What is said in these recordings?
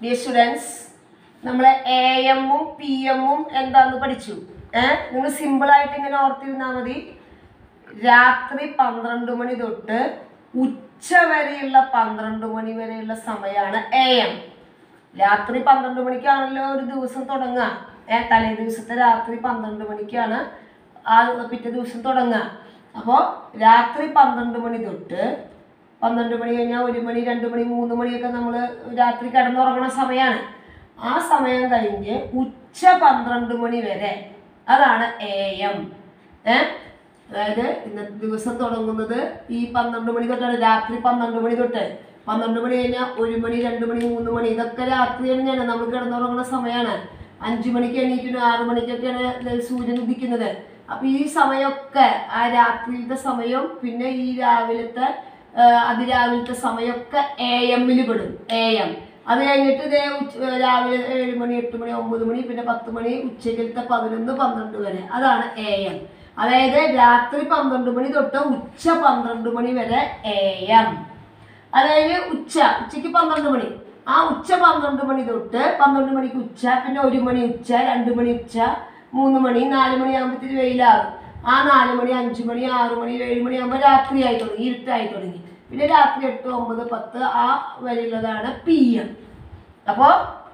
Dear students നമ്മൾ A എമ്മും P എമ്മും എന്താന്ന് പഠിച്ചു ഏഹ് നിങ്ങൾ സിമ്പിളായിട്ട് ഇങ്ങനെ ഓർത്തിരുന്നാൽ മതി രാത്രി പന്ത്രണ്ട് മണി തൊട്ട് ഉച്ച വരെയുള്ള പന്ത്രണ്ട് മണി വരെയുള്ള സമയമാണ് എ എം രാത്രി പന്ത്രണ്ട് മണിക്കാണല്ലോ ഒരു ദിവസം തുടങ്ങുക ഏ തലേ ദിവസത്തെ രാത്രി പന്ത്രണ്ട് മണിക്കാണ് ആ പിറ്റേ ദിവസം തുടങ്ങുക അപ്പോൾ രാത്രി പന്ത്രണ്ട് മണി തൊട്ട് പന്ത്രണ്ട് മണി കഴിഞ്ഞാൽ ഒരു മണി രണ്ട് മണി മൂന്ന് മണിയൊക്കെ നമ്മൾ രാത്രി കിടന്നുറങ്ങുന്ന സമയമാണ് ആ സമയം കഴിഞ്ഞ് ഉച്ച പന്ത്രണ്ട് മണി വരെ അതാണ് എ എം ഏ അതായത് ഇന്നത്തെ ദിവസം തുടങ്ങുന്നത് ഈ പന്ത്രണ്ട് മണി തൊട്ടാണ് രാത്രി പന്ത്രണ്ട് മണി തൊട്ട് പന്ത്രണ്ട് മണി കഴിഞ്ഞാൽ ഒരു മണി രണ്ട് മണി മൂന്ന് മണി ഇതൊക്കെ രാത്രി തന്നെയാണ് നമ്മൾ കിടന്നുറങ്ങുന്ന സമയമാണ് അഞ്ചു മണിക്ക് എണീക്കുന്നു ആറു മണിക്കൊക്കെയാണ് ഇത് സൂര്യൻ ഉദിക്കുന്നത് അപ്പൊ ഈ സമയമൊക്കെ ആ രാത്രിയിലത്തെ സമയവും പിന്നെ ഈ രാവിലത്തെ ആ, അതിരാവിലത്തെ സമയമൊക്കെ എ എമ്മിൽ പെടും എ എം അത് കഴിഞ്ഞിട്ട് ഇതേ ഉച്ച രാവിലെ ഏഴ് മണി എട്ട് മണി ഒമ്പത് മണി പിന്നെ പത്ത് മണി ഉച്ചക്കലത്തെ പതിനൊന്ന് പന്ത്രണ്ട് വരെ അതാണ് എ എം അതായത് രാത്രി പന്ത്രണ്ട് മണി തൊട്ട് ഉച്ച പന്ത്രണ്ട് മണി വരെ എ എം അതായത് ഉച്ച ഉച്ചയ്ക്ക് പന്ത്രണ്ട് മണി ആ ഉച്ച പന്ത്രണ്ട് മണി തൊട്ട് പന്ത്രണ്ട് മണിക്ക് ഉച്ച പിന്നെ ഒരു മണി ഉച്ച രണ്ട് മണി ഉച്ച മൂന്ന് മണി നാല് മണി ആകുമ്പോഴത്തേക്ക് വെയിലാകും ആ നാല് മണി അഞ്ച് മണി ആറ് മണി ഏഴ് മണി ആകുമ്പോൾ രാത്രി ആയി തുടങ്ങി ഇരുട്ടായി തുടങ്ങി പിന്നെ രാത്രി എട്ട് ഒമ്പത് പത്ത് ആ വരെയുള്ളതാണ് പി എം അപ്പോൾ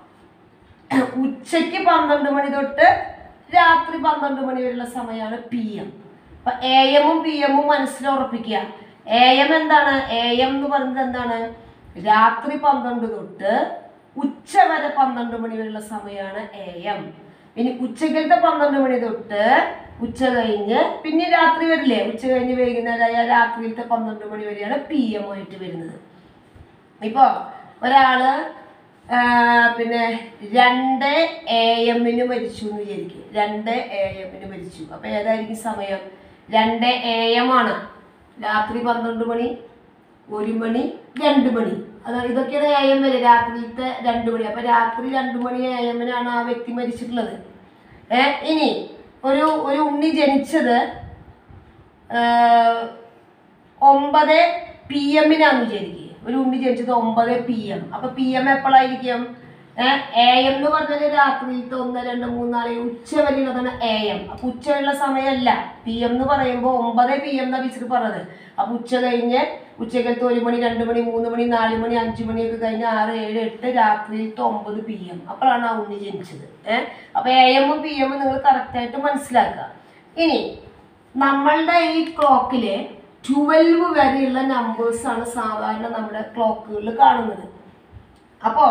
ഉച്ചയ്ക്ക് പന്ത്രണ്ട് മണി തൊട്ട് രാത്രി പന്ത്രണ്ട് മണി വരെയുള്ള സമയമാണ് പി എം അപ്പൊ എ എമ്മും പി എമ്മും മനസ്സിൽ ഉറപ്പിക്കുക എ എം എന്താണ് എ എം എന്ന് പറയുന്നത് എന്താണ് രാത്രി പന്ത്രണ്ട് തൊട്ട് ഉച്ച വരെ പന്ത്രണ്ട് മണി വരെയുള്ള സമയമാണ് എ എം ഇനി ഉച്ചക്കലത്തെ പന്ത്രണ്ട് മണി തൊട്ട് ഉച്ച കഴിഞ്ഞ് പിന്നെ രാത്രി വരില്ലേ ഉച്ച കഴിഞ്ഞ് വൈകുന്നേരമായ രാത്രിയിലത്തെ പന്ത്രണ്ട് മണി വരെയാണ് പി എം ആയിട്ട് വരുന്നത് ഇപ്പോ ഒരാള് ആ, പിന്നെ രണ്ട് എ എമ്മിന് മരിച്ചു എന്ന് വിചാരിക്കും രണ്ട് എ എമ്മിന് മരിച്ചു അപ്പൊ ഏതായിരിക്കും സമയം രണ്ട് എ എം ആണ് രാത്രി പന്ത്രണ്ട് മണി ഒരു മണി രണ്ട് മണി അത് ഇതൊക്കെയാണ് എ എം വരെ രാത്രിയിലത്തെ രണ്ട് മണി അപ്പൊ രാത്രി രണ്ട് മണി എ എമ്മിനാണ് ആ വ്യക്തി മരിച്ചിട്ടുള്ളത് ഏ ഇനി ഒരു ഒരു ഉണ്ണി ജനിച്ചത് ആഹ് ഒമ്പത് പി എമ്മിനാന്ന് വിചാരിക്കുക ഒരു ഉണ്ണി ജനിച്ചത് ഒമ്പത് പി എം അപ്പൊ പി എം എപ്പോഴായിരിക്കും എ എം എന്ന് പറഞ്ഞാൽ രാത്രിയിലത്തെ ഒന്ന് രണ്ട് മൂന്ന് നാല് ഉച്ച വരെയുള്ളതാണ് എ എം അപ്പൊ ഉച്ച വരെയുള്ള സമയമല്ല പി എം എന്ന് പറയുമ്പോൾ ഒമ്പത് പി എം എന്നാ ടീച്ചർ പറഞ്ഞത് അപ്പൊ ഉച്ച കഴിഞ്ഞ് ഉച്ചക്കലത്തെ ഒരു മണി രണ്ട് മണി മൂന്ന് മണി നാല് മണി അഞ്ച് മണിയൊക്കെ കഴിഞ്ഞ് ആറ് ഏഴ് എട്ട് രാത്രിയിലത്തെ ഒമ്പത് പി എം അപ്പോഴാണ് ആ ഉണ്ണി ജനിച്ചത് ഏഹ് അപ്പൊ എ എമ്മും പി എമ്മും നിങ്ങൾ കറക്റ്റായിട്ട് മനസ്സിലാക്കുക ഇനി നമ്മളുടെ ഈ ക്ലോക്കില് ട്വൽവ് വരെയുള്ള നമ്പേഴ്സ് ആണ് സാധാരണ നമ്മുടെ ക്ലോക്കുകളിൽ കാണുന്നത് അപ്പോ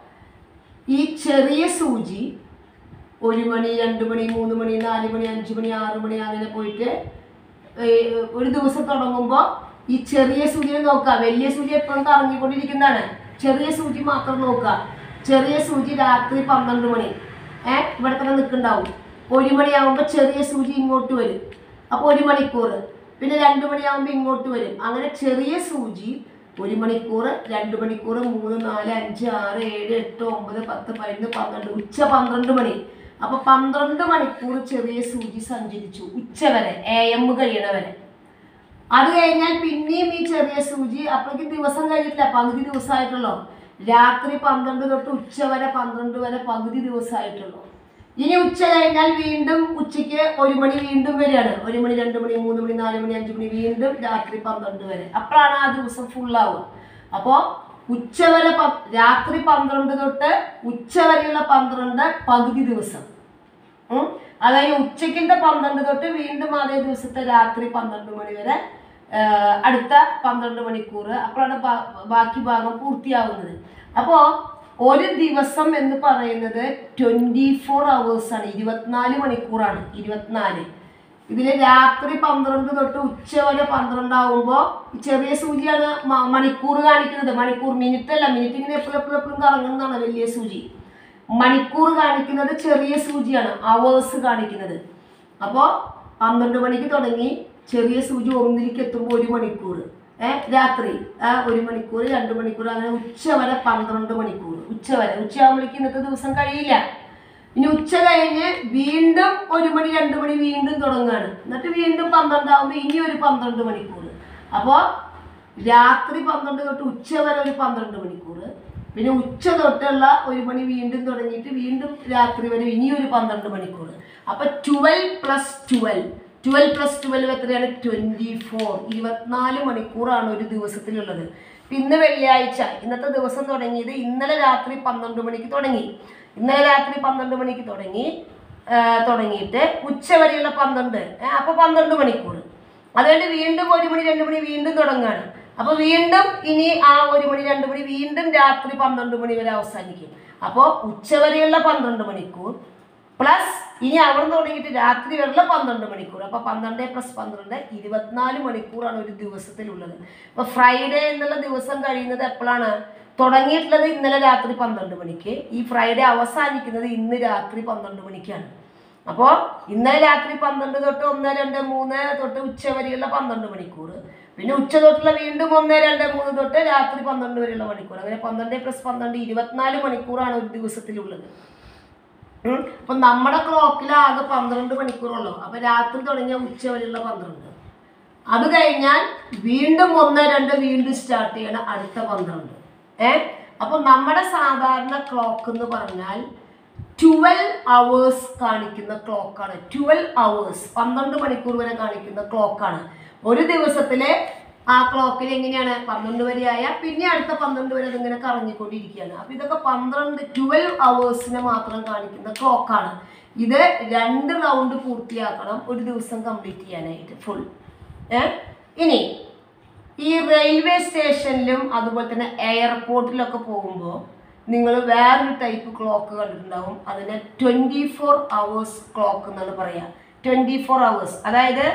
ഈ ചെറിയ സൂചി ഒരു മണി രണ്ട് മണി മൂന്ന് മണി നാല് മണി അഞ്ച് മണി ആറ് മണി അങ്ങനെ പോയിട്ട് ഏർ ഒരു ദിവസം തുടങ്ങുമ്പോൾ ഈ ചെറിയ സൂചിയെ നോക്കുക വലിയ സൂചി എപ്പോഴും കറങ്ങിക്കൊണ്ടിരിക്കുന്നതാണ് ചെറിയ സൂചി മാത്രം നോക്കുക ചെറിയ സൂചി രാത്രി പന്ത്രണ്ട് മണി ഏഹ് ഇവിടെ തന്നെ നിൽക്കുന്നുണ്ടാവും ഒരു മണിയാകുമ്പോൾ ചെറിയ സൂചി ഇങ്ങോട്ട് വരും അപ്പോൾ ഒരു മണിക്കൂർ പിന്നെ രണ്ട് മണിയാകുമ്പോൾ ഇങ്ങോട്ട് വരും അങ്ങനെ ചെറിയ സൂചി ഒരു മണിക്കൂർ രണ്ട് മണിക്കൂർ മൂന്ന് നാല് അഞ്ച് ആറ് ഏഴ് എട്ട് ഒമ്പത് പത്ത് പതിനൊന്ന് പന്ത്രണ്ട് ഉച്ച പന്ത്രണ്ട് മണി അപ്പൊ പന്ത്രണ്ട് മണിക്കൂർ ചെറിയ സൂചി സഞ്ചരിച്ചു ഉച്ച വരെ എ എം കഴിയണ വരെ അത് കഴിഞ്ഞാൽ പിന്നെയും ഈ ചെറിയ സൂചി അപ്പോഴേക്കും ദിവസം കഴിഞ്ഞിട്ടില്ല പകുതി ദിവസമായിട്ടുള്ളൂ രാത്രി പന്ത്രണ്ട് തൊട്ട് ഉച്ച വരെ പന്ത്രണ്ട് വരെ പകുതി ദിവസമായിട്ടുള്ളൂ ഇനി ഉച്ച കഴിഞ്ഞാൽ വീണ്ടും ഉച്ചയ്ക്ക് ഒരു മണി വീണ്ടും വരികയാണ് ഒരു മണി രണ്ട് മണി മൂന്ന് മണി നാല് മണി അഞ്ച് മണി വീണ്ടും രാത്രി പന്ത്രണ്ട് വരെ അപ്പോഴാണ് ആ ദിവസം ഫുള്ളാവുക അപ്പോൾ ഉച്ച വരെ പ- രാത്രി പന്ത്രണ്ട് തൊട്ട് ഉച്ച വരെയുള്ള പന്ത്രണ്ട് പകുതി ദിവസം ഉം. അതായത് ഉച്ചക്കിന്റെ പന്ത്രണ്ട് തൊട്ട് വീണ്ടും അതേ ദിവസത്തെ രാത്രി പന്ത്രണ്ട് മണി വരെ ആ, അടുത്ത പന്ത്രണ്ട് മണിക്കൂർ അപ്പോഴാണ് ബാ- ബാക്കി ഭാഗം പൂർത്തിയാവുന്നത് അപ്പോൾ ഒരു ദിവസം എന്ന് പറയുന്നത് ട്വൻറ്റി ഫോർ ആണ് ഇരുപത്തിനാല് മണിക്കൂറാണ് ഇരുപത്തിനാല് ഇതിൽ രാത്രി പന്ത്രണ്ട് തൊട്ട് ഉച്ച വരെ പന്ത്രണ്ടാവുമ്പോൾ ചെറിയ സൂചിയാണ് മ- മണിക്കൂർ കാണിക്കുന്നത് മണിക്കൂർ മിനിറ്റ് അല്ല മിനിറ്റ് ഇങ്ങനെ എപ്പോഴും എപ്പോഴും എപ്പോഴും കറങ്ങുന്നതാണ് വലിയ സൂചി മണിക്കൂർ കാണിക്കുന്നത് ചെറിയ സൂചിയാണ് അവേഴ്സ് കാണിക്കുന്നത് അപ്പോൾ പന്ത്രണ്ട് മണിക്ക് തുടങ്ങി ചെറിയ സൂചി ഒന്നിലേക്ക് എത്തുമ്പോൾ ഒരു മണിക്കൂർ ഏഹ് രാത്രി ആ ഒരു മണിക്കൂർ രണ്ട് മണിക്കൂർ അങ്ങനെ ഉച്ച വരെ പന്ത്രണ്ട് മണിക്കൂർ ഉച്ച വരെ ഉച്ചയാകുമ്പോഴേക്ക് ഇന്നത്തെ ദിവസം കഴിയില്ല ഇനി ഉച്ച കഴിഞ്ഞ് വീണ്ടും ഒരു മണി രണ്ട് മണി വീണ്ടും തുടങ്ങുകയാണ് എന്നിട്ട് വീണ്ടും പന്ത്രണ്ടാവുമ്പോൾ ഇനി ഒരു പന്ത്രണ്ട് മണിക്കൂർ അപ്പോൾ രാത്രി പന്ത്രണ്ട് തൊട്ട് ഉച്ച വരെ ഒരു പന്ത്രണ്ട് മണിക്കൂർ പിന്നെ ഉച്ച തൊട്ടുള്ള ഒരു മണി വീണ്ടും തുടങ്ങിയിട്ട് വീണ്ടും രാത്രി വരെ ഇനി ഒരു പന്ത്രണ്ട് മണിക്കൂർ അപ്പൊ twelve plus twelve twelve plus twelve എത്രയാണ് ട്വന്റി ഫോർ ഇരുപത്തിനാല് മണിക്കൂറാണ് ഒരു ദിവസത്തിലുള്ളത് ഇപ്പൊ ഇന്ന് വെള്ളിയാഴ്ച ഇന്നത്തെ ദിവസം തുടങ്ങിയത് ഇന്നലെ രാത്രി പന്ത്രണ്ട് മണിക്ക് തുടങ്ങി ഇന്നലെ രാത്രി പന്ത്രണ്ട് മണിക്ക് തുടങ്ങി ആ, തുടങ്ങിയിട്ട് ഉച്ച വരെയുള്ള പന്ത്രണ്ട് ഏ, അപ്പൊ പന്ത്രണ്ട് മണിക്കൂർ അതുകൊണ്ട് വീണ്ടും ഒരു മണി രണ്ട് മണി വീണ്ടും തുടങ്ങുകയാണ് അപ്പൊ വീണ്ടും ഇനി ആ ഒരു മണി രണ്ട് മണി വീണ്ടും രാത്രി പന്ത്രണ്ട് മണി വരെ അവസാനിക്കും അപ്പോൾ ഉച്ചവരെയുള്ള പന്ത്രണ്ട് മണിക്കൂർ പ്ലസ് ഇനി അവിടെ നിന്ന് തുടങ്ങിയിട്ട് രാത്രി വരെയുള്ള പന്ത്രണ്ട് മണിക്കൂർ അപ്പൊ പന്ത്രണ്ട് പ്ലസ് പന്ത്രണ്ട് ഇരുപത്തിനാല് മണിക്കൂറാണ് ഒരു ദിവസത്തിലുള്ളത് അപ്പൊ ഫ്രൈഡേ എന്നുള്ള ദിവസം കഴിയുന്നത് എപ്പോഴാണ് തുടങ്ങിയിട്ടുള്ളത് ഇന്നലെ രാത്രി പന്ത്രണ്ട് മണിക്ക് ഈ ഫ്രൈഡേ അവസാനിക്കുന്നത് ഇന്ന് രാത്രി പന്ത്രണ്ട് മണിക്കാണ് അപ്പോൾ ഇന്നലെ രാത്രി പന്ത്രണ്ട് തൊട്ട് ഒന്ന് രണ്ട് മൂന്ന് തൊട്ട് ഉച്ച വരെയുള്ള പന്ത്രണ്ട് മണിക്കൂർ പിന്നെ ഉച്ച തൊട്ടുള്ള വീണ്ടും ഒന്ന് രണ്ട് മൂന്ന് തൊട്ട് രാത്രി പന്ത്രണ്ട് വരെയുള്ള മണിക്കൂർ അങ്ങനെ പന്ത്രണ്ട് പ്ലസ് പന്ത്രണ്ട് ഇരുപത്തിനാല് മണിക്കൂറാണ് ഒരു ദിവസത്തിലുള്ളത് ഉം. അപ്പൊ നമ്മുടെ ക്ലോക്കിൽ ആകെ പന്ത്രണ്ട് മണിക്കൂറുള്ളൂ അപ്പൊ രാത്രി തുടങ്ങിയ ഉച്ച വരെയുള്ള പന്ത്രണ്ട് അത് കഴിഞ്ഞാൽ വീണ്ടും ഒന്ന് രണ്ട് വീണ്ടും സ്റ്റാർട്ട് ചെയ്യണം അടുത്ത പന്ത്രണ്ട് ഏ അപ്പൊ നമ്മുടെ സാധാരണ ക്ലോക്ക് എന്ന് പറഞ്ഞാൽ ട്വൽവ് അവേഴ്സ് കാണിക്കുന്ന ക്ലോക്കാണ് ട്വൽവ് അവേഴ്സ് പന്ത്രണ്ട് മണിക്കൂർ വരെ കാണിക്കുന്ന ക്ലോക്കാണ് ഒരു ദിവസത്തിലെ ആ ക്ലോക്കിൽ എങ്ങനെയാണ് പന്ത്രണ്ട് വരെ ആയാൽ പിന്നെ അടുത്ത പന്ത്രണ്ട് വരെ അതിങ്ങനെ കറങ്ങിക്കൊണ്ടിരിക്കുകയാണ് അപ്പൊ ഇതൊക്കെ പന്ത്രണ്ട് ട്വൽവ് അവേഴ്സിനെ മാത്രം കാണിക്കുന്ന ക്ലോക്കാണ് ഇത് രണ്ട് റൗണ്ട് പൂർത്തിയാക്കണം ഒരു ദിവസം കംപ്ലീറ്റ് ചെയ്യാനായിട്ട് ഫുൾ ഏ ഇനി ഈ റെയിൽവേ സ്റ്റേഷനിലും അതുപോലെ തന്നെ എയർപോർട്ടിലൊക്കെ പോകുമ്പോൾ നിങ്ങൾ വേറൊരു ടൈപ്പ് ക്ലോക്ക് കണ്ടിട്ടുണ്ടാവും അതിനെ ട്വൻറ്റി ഫോർ അവേഴ്സ് ക്ലോക്ക് എന്നാണ് പറയുക ട്വൻറ്റി ഫോർ അവേഴ്സ് അതായത്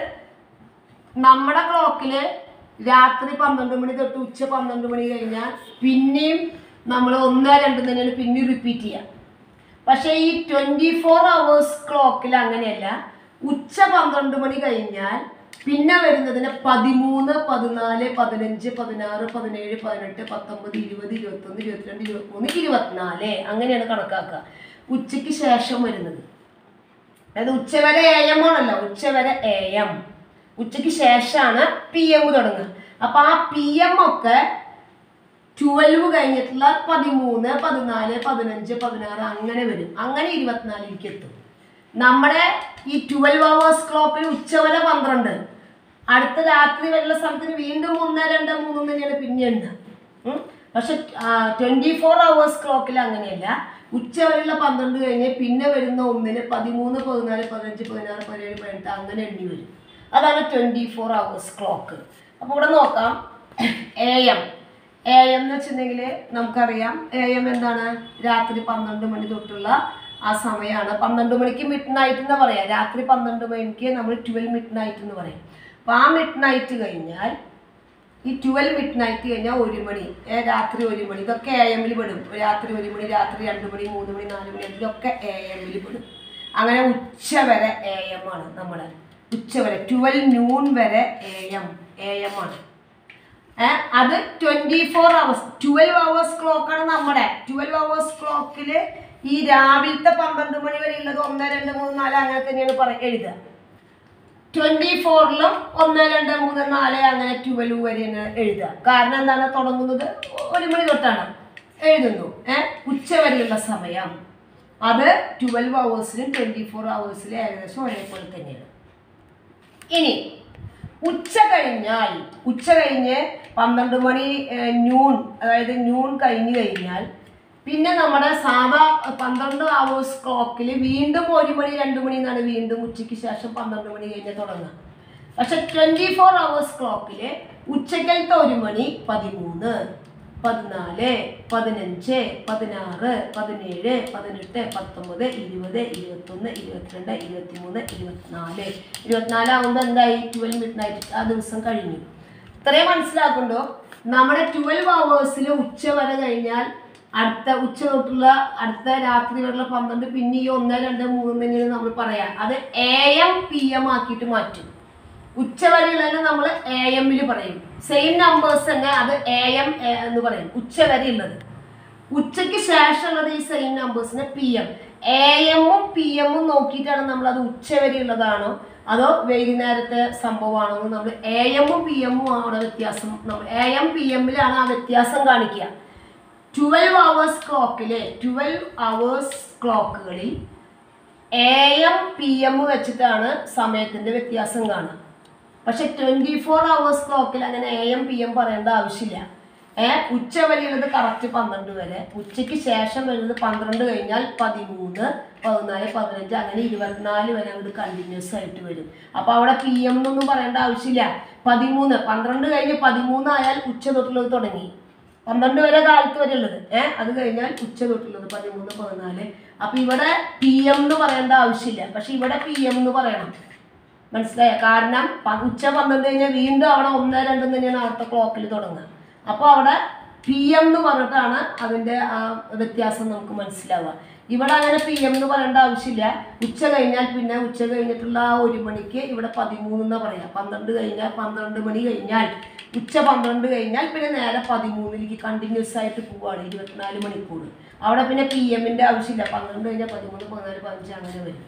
നമ്മുടെ ക്ലോക്കിൽ രാത്രി പന്ത്രണ്ട് മണി തൊട്ട് ഉച്ച പന്ത്രണ്ട് മണി കഴിഞ്ഞാൽ പിന്നെയും നമ്മൾ ഒന്ന് രണ്ട് തന്നെയാണ് പിന്നെയും റിപ്പീറ്റ് ചെയ്യുക പക്ഷേ ഈ ട്വൻറ്റി ഫോർ അവേഴ്സ് ക്ലോക്കിൽ അങ്ങനെയല്ല ഉച്ച പന്ത്രണ്ട് മണി കഴിഞ്ഞാൽ പിന്നെ വരുന്നതിന് പതിമൂന്ന് പതിനാല് പതിനഞ്ച് പതിനാറ് പതിനേഴ് പതിനെട്ട് പത്തൊമ്പത് ഇരുപത് ഇരുപത്തൊന്ന് ഇരുപത്തിരണ്ട് ഇരുപത്തിമൂന്ന് ഇരുപത്തിനാല് അങ്ങനെയാണ് കണക്കാക്കുക ഉച്ചയ്ക്ക് ശേഷം വരുന്നത് അതായത് ഉച്ചവരെ എ എം ആണല്ലോ ഉച്ചവരെ എ എം ഉച്ചയ്ക്ക് ശേഷമാണ് പി എം തുടങ്ങുക അപ്പൊ ആ പി എം ഒക്കെ ട്വൽവ് കഴിഞ്ഞിട്ടുള്ള പതിമൂന്ന് പതിനാല് പതിനഞ്ച് പതിനാറ് അങ്ങനെ വരും അങ്ങനെ ഇരുപത്തിനാലിലേക്ക് എത്തും നമ്മുടെ ഈ ട്വൽവ് അവേഴ്സ് ക്ലോക്കിൽ ഉച്ചവരെ പന്ത്രണ്ട് അടുത്ത രാത്രി വരെയുള്ള സ്ഥലത്തിന് വീണ്ടും ഒന്ന് രണ്ട് മൂന്ന് തന്നെയാണ് പിന്നെ എണ്ണുക ഉം. പക്ഷെ ട്വന്റി ഫോർ അവേഴ്സ് ക്ലോക്കിൽ അങ്ങനെയല്ല ഉച്ച വരെയുള്ള പന്ത്രണ്ട് കഴിഞ്ഞ് പിന്നെ വരുന്ന ഒന്നിന് പതിമൂന്ന് പതിനാല് പതിനഞ്ച് പതിനാറ് പതിനേഴ് പതിനെട്ട് അങ്ങനെ എണ്ണി വരും അതാണ് ട്വന്റി ഫോർ അവേഴ്സ് ക്ലോക്ക് അപ്പോൾ ഇവിടെ നോക്കാം എ എം എ എം എന്ന് വെച്ചിട്ടുണ്ടെങ്കിൽ നമുക്കറിയാം എ എം എന്താണ് രാത്രി പന്ത്രണ്ട് മണി തൊട്ടുള്ള ആ സമയമാണ് പന്ത്രണ്ട് മണിക്ക് മിഡ് നൈറ്റ് എന്ന് പറയാം രാത്രി പന്ത്രണ്ട് മണിക്ക് നമ്മൾ ട്വൽവ് മിഡ് നൈറ്റ് എന്ന് പറയും അപ്പോൾ ആ മിഡ് നൈറ്റ് കഴിഞ്ഞാൽ ഈ ട്വൽവ് മിഡ് നൈറ്റ് കഴിഞ്ഞാൽ ഒരു മണി ഏ, രാത്രി ഒരു മണി ഇതൊക്കെ എ എമ്മിൽ പെടും രാത്രി ഒരു മണി രാത്രി രണ്ട് മണി മൂന്ന് മണി നാല് മണി ഇതൊക്കെ എ എമ്മിൽ പെടും അങ്ങനെ ഉച്ച വരെ എ എം ആണ് നമ്മുടെ ഉച്ച വരെ ട്വൽവ് നൂൺ വരെ എ എം എ എം ആണ് ഏ, അത് twenty four hours twelve hours ക്ലോക്കാണ് നമ്മുടെ ട്വൽവ് അവേഴ്സ് ക്ലോക്കിൽ ഈ രാവിലത്തെ പന്ത്രണ്ട് മണി വരെ ഉള്ളത് ഒന്ന് രണ്ട് മൂന്ന് നാല് അങ്ങനെ തന്നെയാണ് പറ എഴുതുക ട്വന്റി ഫോറിലും ഒന്ന് രണ്ട് മൂന്ന് നാല് അങ്ങനെ ട്വൽവ് വരെയാണ് എഴുതുക കാരണം എന്താണ് തുടങ്ങുന്നത് ഒരു മണി തൊട്ടാണ് എഴുതുന്നു ഏഹ് ഉച്ച വരെയുള്ള സമയം അത് ട്വൽവ് അവേഴ്സിലും ട്വന്റി ഫോർ അവേഴ്സിലും ഏകദേശം ഒരേപോലെ തന്നെയാണ് ഇനി ഉച്ച കഴിഞ്ഞാൽ ഉച്ച കഴിഞ്ഞ് പന്ത്രണ്ട് മണി ന്യൂൺ അതായത് ന്യൂൺ കഴിഞ്ഞ് കഴിഞ്ഞാൽ പിന്നെ നമ്മുടെ സാധാ പന്ത്രണ്ട് അവേഴ്സ് ക്ലോക്കിൽ വീണ്ടും ഒരു മണി രണ്ട് മണി എന്നാണ് വീണ്ടും ഉച്ചയ്ക്ക് ശേഷം പന്ത്രണ്ട് മണി കഴിഞ്ഞ് തുടങ്ങുക പക്ഷെ ട്വൻറ്റി ഫോർ അവേഴ്സ് ക്ലോക്കിൽ ഉച്ചക്കലത്തെ ഒരു മണി പതിമൂന്ന് പതിനാല് പതിനഞ്ച് പതിനാറ് പതിനേഴ് പതിനെട്ട് പത്തൊമ്പത് ഇരുപത് ഇരുപത്തൊന്ന് ഇരുപത്തിരണ്ട് ഇരുപത്തിമൂന്ന് ഇരുപത്തിനാല് ഇരുപത്തിനാലാവുമ്പോൾ എന്തായി ട്വൽവ് മിഡ് നൈറ്റ് ആ ദിവസം കഴിഞ്ഞു ഇത്രയും മനസ്സിലാക്കുന്നുണ്ടോ നമ്മുടെ ട്വൽവ് അവേഴ്സിൽ ഉച്ച വരെ കഴിഞ്ഞാൽ അടുത്ത ഉച്ച തൊട്ടുള്ള അടുത്ത രാത്രി വരെയുള്ള പന്ത്രണ്ട് പിന്നെ ഈ ഒന്ന് രണ്ട് മൂന്ന് തന്നെയാണ് നമ്മൾ പറയാം അത് എ എം പി എം ആക്കിയിട്ട് മാറ്റും ഉച്ച വരെയുള്ളതിന് നമ്മൾ എ എമ്മിൽ പറയും സെയിം നമ്പേഴ്സ് തന്നെ അത് എ എം എന്ന് പറയും ഉച്ച വരെ ഉള്ളത് ഉച്ചയ്ക്ക് ശേഷമുള്ളത് ഈ സെയിം നമ്പേഴ്സിനെ പി എം എ എമ്മും പി എമ്മും നോക്കിയിട്ടാണ് നമ്മൾ അത് ഉച്ച വരെ ഉള്ളതാണോ അതോ വൈകുന്നേരത്തെ സംഭവമാണോ എന്ന് നമ്മൾ എ എമ്മും പി എമ്മും അവിടെ വ്യത്യാസം നമ്മൾ എ എം പി എമ്മിലാണ് ആ വ്യത്യാസം കാണിക്കുക ട്വൽവ് അവേഴ്സ് ക്ലോക്കിലെ ട്വൽവ് അവേഴ്സ് ക്ലോക്കുകളിൽ എ എം പി എം വെച്ചിട്ടാണ് സമയത്തിന്റെ വ്യത്യാസം കാണുക പക്ഷെ ട്വന്റി ഫോർ അവേഴ്സ് ക്ലോക്കിൽ അങ്ങനെ എ എം പി എം പറയേണ്ട ആവശ്യമില്ല ഏ ഉച്ച വരെയുള്ളത് കറക്റ്റ് പന്ത്രണ്ട് വരെ ഉച്ചയ്ക്ക് ശേഷം വരുന്നത് പന്ത്രണ്ട് കഴിഞ്ഞാൽ പതിമൂന്ന് പതിനാല് പതിനഞ്ച് അങ്ങനെ ഇരുപത്തിനാല് വരെ അങ്ങോട്ട് കണ്ടിന്യൂസ് ആയിട്ട് വരും അപ്പൊ അവിടെ പി എം എന്നൊന്നും പറയേണ്ട ആവശ്യമില്ല പതിമൂന്ന് പന്ത്രണ്ട് കഴിഞ്ഞ് പതിമൂന്ന് ആയാൽ ഉച്ച തൊട്ടുള്ളത് തുടങ്ങി പന്ത്രണ്ട് വരെ കാലത്ത് വരെ ഉള്ളത് ഏഹ് അത് കഴിഞ്ഞാൽ ഉച്ച തൊട്ടുള്ളത് പതിമൂന്ന് പതിനാല് അപ്പൊ ഇവിടെ പി എം എന്ന് പറയേണ്ട ആവശ്യമില്ല പക്ഷെ ഇവിടെ പി എം എന്ന് പറയണം മനസ്സിലായ കാരണം പ- ഉച്ച പന്ത്രണ്ട് കഴിഞ്ഞാൽ വീണ്ടും അവിടെ ഒന്ന് രണ്ട് തന്നെയാണ് അവിടുത്തെ ക്ലോക്കിൽ തുടങ്ങുക അപ്പോൾ അവിടെ പി എം എന്ന് പറഞ്ഞിട്ടാണ് അതിൻ്റെ ആ വ്യത്യാസം നമുക്ക് മനസ്സിലാവുക ഇവിടെ അങ്ങനെ പി എം എന്ന് പറയേണ്ട ആവശ്യമില്ല ഉച്ച കഴിഞ്ഞാൽ പിന്നെ ഉച്ച കഴിഞ്ഞിട്ടുള്ള ആ ഒരു മണിക്ക് ഇവിടെ പതിമൂന്ന് എന്നാ പറയാ പന്ത്രണ്ട് കഴിഞ്ഞാൽ പന്ത്രണ്ട് മണി കഴിഞ്ഞാൽ ഉച്ച പന്ത്രണ്ട് കഴിഞ്ഞാൽ പിന്നെ നേരെ പതിമൂന്നിലേക്ക് കണ്ടിന്യൂസ് ആയിട്ട് പോവുകയാണ് ഇരുപത്തിനാല് മണിക്കൂർ അവിടെ പിന്നെ പി എമ്മിൻ്റെ ആവശ്യമില്ല പന്ത്രണ്ട് കഴിഞ്ഞാൽ പതിമൂന്ന് പതിനാല് പതിനഞ്ച് അങ്ങനെ വരും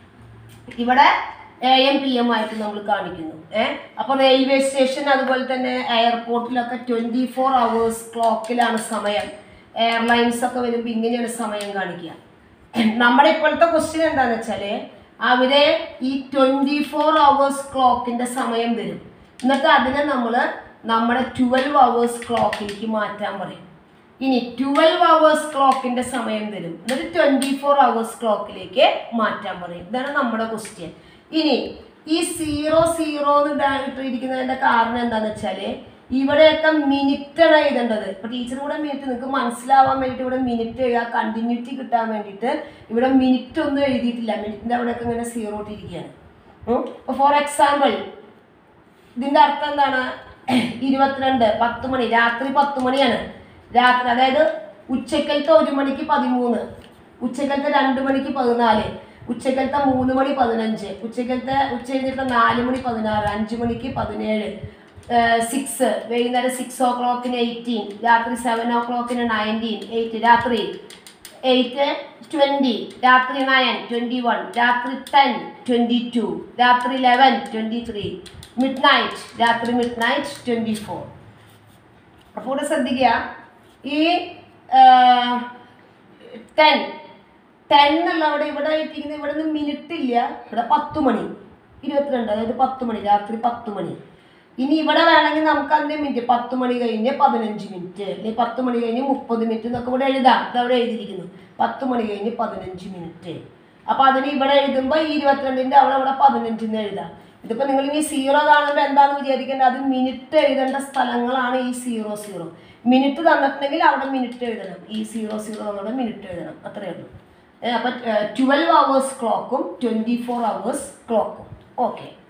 ഇവിടെ എ എം പി എം ആയിട്ട് നമ്മൾ കാണിക്കുന്നു ഏഹ് അപ്പൊ റെയിൽവേ സ്റ്റേഷൻ അതുപോലെ തന്നെ എയർപോർട്ടിലൊക്കെ ട്വന്റി ഫോർ അവേഴ്സ് ക്ലോക്കിലാണ് സമയം എയർലൈൻസ് ഒക്കെ വരുമ്പോൾ ഇങ്ങനെയാണ് സമയം കാണിക്കുക നമ്മുടെ ഇപ്പോഴത്തെ ക്വസ്റ്റ്യൻ എന്താന്ന് വെച്ചാല് അവര് ഈ ട്വന്റി ഫോർ അവേഴ്സ് ക്ലോക്കിന്റെ സമയം തരും എന്നിട്ട് അതിനെ നമ്മൾ നമ്മുടെ ട്വൽവ് അവേഴ്സ് ക്ലോക്കിലേക്ക് മാറ്റാൻ പറയും ഇനി ട്വൽവ് അവേഴ്സ് ക്ലോക്കിന്റെ സമയം തരും എന്നിട്ട് ട്വന്റി ഫോർ അവേഴ്സ് ക്ലോക്കിലേക്ക് മാറ്റാൻ പറയും ഇതാണ് നമ്മുടെ ക്വസ്റ്റ്യൻ ഇനി ഈ സീറോ സീറോ ഇട്ടിരിക്കുന്നതിന്റെ കാരണം എന്താന്ന് വെച്ചാല് ഇവിടെയൊക്കെ മിനിറ്റ് ആണ് എഴുതേണ്ടത് ഇപ്പൊ ടീച്ചർ കൂടെ മിനിറ്റ് നിങ്ങൾക്ക് മനസ്സിലാവാൻ വേണ്ടിയിട്ട് ഇവിടെ മിനിറ്റ് എഴുതുക കണ്ടിന്യൂറ്റി കിട്ടാൻ വേണ്ടിയിട്ട് ഇവിടെ മിനിറ്റ് ഒന്നും എഴുതിയിട്ടില്ല മിനിറ്റിന്റെ അവിടെയൊക്കെ ഇങ്ങനെ സീറോ ഇട്ടിരിക്കുകയാണ് ഇപ്പൊ ഫോർ എക്സാമ്പിൾ ഇതിന്റെ അർത്ഥം എന്താണ് ഇരുപത്തിരണ്ട് പത്ത് മണി രാത്രി പത്ത് മണിയാണ് രാത്രി അതായത് ഉച്ചക്കലത്തെ ഒരു മണിക്ക് പതിമൂന്ന് ഉച്ചക്കലത്തെ രണ്ട് മണിക്ക് പതിനാല് ഉച്ചക്കലത്തെ മൂന്ന് മണി പതിനഞ്ച് ഉച്ചക്കലത്തെ ഉച്ച കഴിഞ്ഞിട്ട് നാല് മണി പതിനാറ് അഞ്ച് മണിക്ക് പതിനേഴ് സിക്സ് വൈകുന്നേരം സിക്സ് ഓ ക്ലോക്കിന് എയ്റ്റീൻ രാത്രി സെവൻ ഓ ക്ലോക്കിന് നയൻറ്റീൻ എയ്റ്റ് രാത്രി എയ്റ്റ് ട്വൻറ്റി രാത്രി നയൻ ട്വൻറ്റി വൺ രാത്രി ടെൻ ട്വൻറ്റി ടു രാത്രി eleven twenty three midnight രാത്രി മിഡ് നൈറ്റ് ട്വൻറ്റി ഫോർ അപ്പോൾ ഇവിടെ ശ്രദ്ധിക്കുക ഈ ടെൻ ടെൻ എന്നുള്ള അവിടെ ഇവിടെ ഇട്ടിരിക്കുന്ന ഇവിടെ നിന്ന് മിനിറ്റ് ഇല്ല ഇവിടെ പത്ത് മണി ഇരുപത്തിരണ്ട് അതായത് പത്ത് മണി രാത്രി പത്ത് മണി ഇനി ഇവിടെ വേണമെങ്കിൽ നമുക്ക് അതിന്റെ മിനിറ്റ് പത്ത് മണി കഴിഞ്ഞ് പതിനഞ്ച് മിനിറ്റ് അല്ലെങ്കിൽ പത്ത് മണി കഴിഞ്ഞ് മുപ്പത് മിനിറ്റ് എന്നൊക്കെ ഇവിടെ എഴുതാം ഇത് അവിടെ എഴുതിയിരിക്കുന്നു പത്ത് മണി കഴിഞ്ഞ് പതിനഞ്ച് മിനിറ്റ് അപ്പൊ അതിന് ഇവിടെ എഴുതുമ്പോൾ ഈ ഇരുപത്തിരണ്ടിന്റെ അവിടെ ഇവിടെ പതിനഞ്ചിന്ന് എഴുതാം ഇതിപ്പോ നിങ്ങൾ ഇനി സീറോ കാണുമ്പോൾ എന്താന്ന് വിചാരിക്കേണ്ടത് അത് മിനിറ്റ് എഴുതേണ്ട സ്ഥലങ്ങളാണ് ഈ സീറോ സീറോ മിനിറ്റ് തന്നിട്ടുണ്ടെങ്കിൽ അവിടെ മിനിറ്റ് എഴുതണം ഈ സീറോ സീറോ എന്നുള്ള മിനിറ്റ് എഴുതണം അത്രയേ ഉള്ളൂ ഏ, അപ്പൊ ട്വൽവ് അവേഴ്സ് ക്ലോക്കും ട്വന്റി ഫോർ അവേഴ്സ് ക്ലോക്കും ഓക്കെ